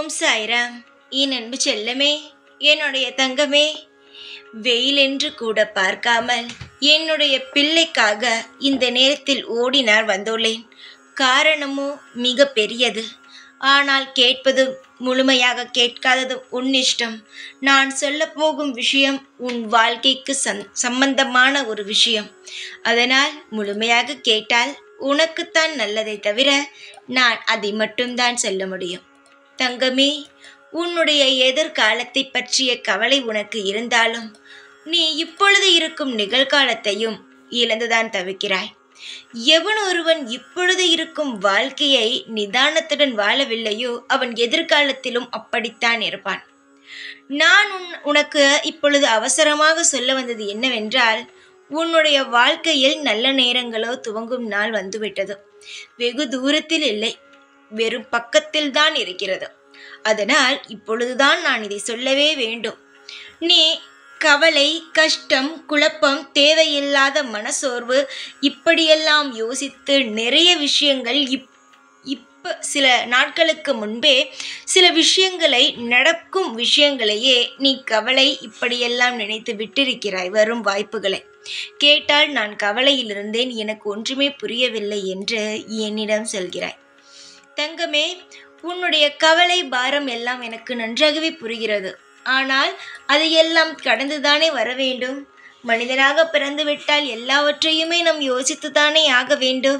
ஓம் சாய்ராம் என் அன்பு செல்லமே என்னுடைய தங்கமே வெயிலென்று கூட பார்க்காமல் என்னுடைய பிள்ளைக்காக இந்த நேரத்தில் ஓடினார் வந்துள்ளேன் காரணமோ மிக பெரியது ஆனால் கேட்பதும் முழுமையாக கேட்காததும் உன் இஷ்டம் நான் சொல்ல போகும் விஷயம் உன் வாழ்க்கைக்கு சந் சம்பந்தமான ஒரு விஷயம் அதனால் முழுமையாக கேட்டால் உனக்குத்தான் நல்லதை தவிர நான் அதை மட்டும்தான் சொல்ல முடியும் தங்கமே உன்னுடைய எதிர்காலத்தை பற்றிய கவலை உனக்கு இருந்தாலும் நீ இப்பொழுது இருக்கும் நிகழ்காலத்தையும் இழந்துதான் தவிக்கிறாய் எவன் ஒருவன் இப்பொழுது இருக்கும் வாழ்க்கையை நிதானத்துடன் வாழவில்லையோ அவன் எதிர்காலத்திலும் அப்படித்தான் இருப்பான் நான் உன் உனக்கு இப்பொழுது அவசரமாக சொல்ல வந்தது என்னவென்றால் உன்னுடைய வாழ்க்கையில் நல்ல நேரங்களோ துவங்கும் நாள் வந்துவிட்டது வெகு தூரத்தில் இல்லை வெறும் பக்கத்தில் தான் இருக்கிறது அதனால் இப்பொழுதுதான் நான் இதை சொல்லவே வேண்டும் நீ கவலை கஷ்டம் குழப்பம் தேவையில்லாத மனசோர்வு இப்படியெல்லாம் யோசித்து நிறைய விஷயங்கள் இப் இப்போ சில நாட்களுக்கு முன்பே சில விஷயங்களை நடக்கும் விஷயங்களையே நீ கவலை இப்படியெல்லாம் நினைத்து விட்டிருக்கிறாய் வரும் வாய்ப்புகளை கேட்டால் நான் கவலையில் இருந்தேன் எனக்கு ஒன்றுமே புரியவில்லை என்று என்னிடம் சொல்கிறாய் தங்கமே உன்னுடைய கவலை பாரம் எல்லாம் எனக்கு நன்றாகவே புரிகிறது ஆனால் அதையெல்லாம் கடந்துதானே வர வேண்டும் மனிதனாக பிறந்துவிட்டால் எல்லாவற்றையுமே நாம் யோசித்துதானே ஆக வேண்டும்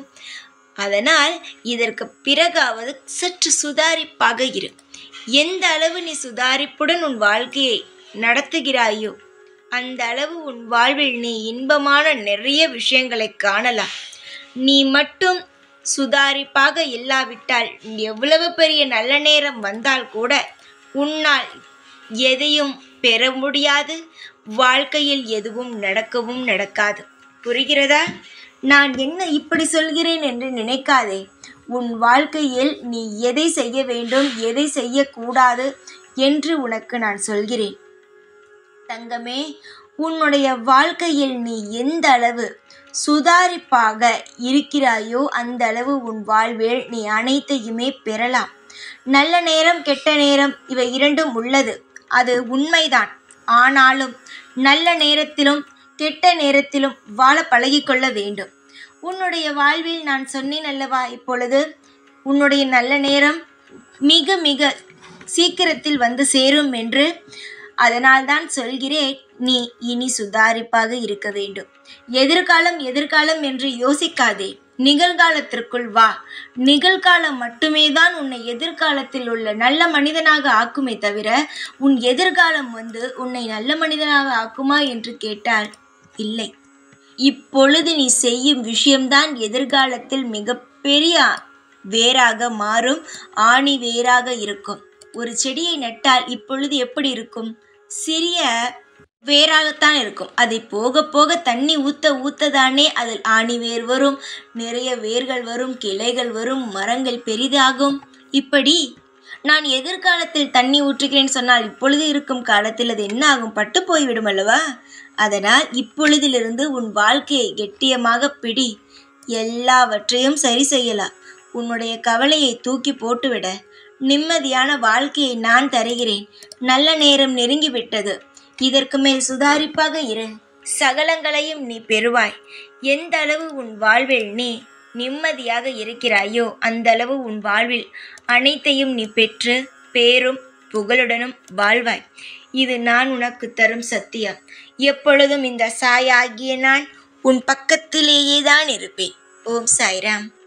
அதனால் இதற்கு பிறகாவது சற்று சுதாரிப்பாக இரு எந்த அளவு நீ சுதாரிப்புடன் உன் வாழ்க்கையை நடத்துகிறாயோ அந்த அளவு உன் வாழ்வில் நீ இன்பமான நிறைய விஷயங்களை காணலாம் நீ மட்டும் சுதாரிப்பாக இல்லாவிட்டால் எவ்வளவு பெரிய நல்ல நேரம் வந்தால் கூட உன்னால் எதையும் பெற முடியாது வாழ்க்கையில் எதுவும் நடக்கவும் நடக்காது புரிகிறதா நான் என்ன இப்படி சொல்கிறேன் என்று நினைக்காதே உன் வாழ்க்கையில் நீ எதை செய்ய வேண்டும் எதை செய்யக்கூடாது என்று உனக்கு நான் சொல்கிறேன் தங்கமே உன்னுடைய வாழ்க்கையில் நீ எந்த அளவு சுதாரிப்பாக இருக்கிறாயோ அந்த அளவு உன் வாழ்வில் நீ அனைத்தையுமே பெறலாம் நல்ல நேரம் கெட்ட நேரம் இவை இரண்டும் உள்ளது அது உண்மைதான் ஆனாலும் நல்ல நேரத்திலும் கெட்ட நேரத்திலும் வாழ பழகிக்கொள்ள வேண்டும் உன்னுடைய வாழ்வில் நான் சொன்னேன் அல்லவா இப்பொழுது உன்னுடைய நல்ல நேரம் மிக மிக சீக்கிரத்தில் வந்து சேரும் என்று அதனால்தான் சொல்கிறேன் நீ இனி சுதாரிப்பாக இருக்க வேண்டும் எதிர்காலம் எதிர்காலம் என்று யோசிக்காதே நிகழ்காலத்திற்குள் வா நிகழ்காலம் மட்டுமே தான் உன்னை எதிர்காலத்தில் உள்ள நல்ல மனிதனாக ஆக்குமே தவிர உன் எதிர்காலம் வந்து உன்னை நல்ல மனிதனாக ஆக்குமா என்று கேட்டால் இல்லை இப்பொழுது நீ செய்யும் விஷயம்தான் எதிர்காலத்தில் மிகப்பெரிய வேராக மாறும் ஆணி வேராக இருக்கும் ஒரு செடியை நட்டால் இப்பொழுது எப்படி இருக்கும் சிறிய வேராகத்தான் இருக்கும் அதை போக போக தண்ணி ஊத்த ஊத்ததானே அதில் ஆணி வேர் வரும் நிறைய வேர்கள் வரும் கிளைகள் வரும் மரங்கள் பெரிதாகும் இப்படி நான் எதிர்காலத்தில் தண்ணி ஊற்றுகிறேன் சொன்னால் இப்பொழுது இருக்கும் காலத்தில் அது என்ன ஆகும் பட்டு போய்விடும் அல்லவா அதனால் இப்பொழுதிலிருந்து உன் வாழ்க்கையை கெட்டியமாக பிடி எல்லாவற்றையும் சரி செய்யலாம் உன்னுடைய கவலையை தூக்கி போட்டுவிட நிம்மதியான வாழ்க்கையை நான் தருகிறேன் நல்ல நேரம் நெருங்கிவிட்டது இதற்கு மேல் சுதாரிப்பாக இரு சகலங்களையும் நீ பெறுவாய் எந்த அளவு உன் வாழ்வில் நீ நிம்மதியாக இருக்கிறாயோ அந்த அளவு உன் வாழ்வில் அனைத்தையும் நீ பெற்று பேரும் புகழுடனும் வாழ்வாய் இது நான் உனக்கு தரும் சத்தியம் எப்பொழுதும் இந்த சாயாகிய நான் உன் பக்கத்திலேயே தான் இருப்பேன் ஓம் சாய்ராம்